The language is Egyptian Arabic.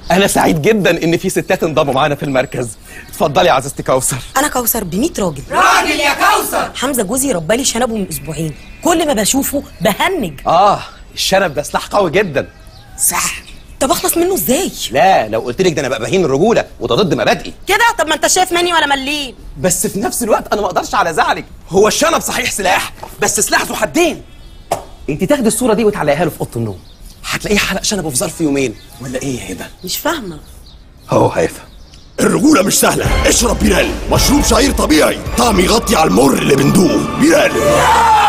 انا سعيد جدا ان في ستات انضموا معانا في المركز اتفضلي يا عزيزتي كوثر انا كوثر ب 100 راجل راجل يا كوثر حمزه جوزي ربالي شنبه من اسبوعين كل ما بشوفه بهنج اه الشنب ده سلاح قوي جدا صح طب اخلص منه ازاي لا لو قلت لك ده انا بقى بهين الرجوله وده ضد مبادئي كده طب ما انت شايف مني ولا مليم بس في نفس الوقت انا ما اقدرش على زعلك هو الشنب صحيح سلاح بس سلاح ذو حدين انت تاخدي الصوره دي وتعلقيها له في اوضه النوم هتلاقيه حلق شنبه في ظرف يومين ولا ايه يا هبه مش فاهمه هو هيفهم الرجولة مش سهلة اشرب بيرال مشروب شعير طبيعي طعم يغطي على المر اللي بندوقه بيرال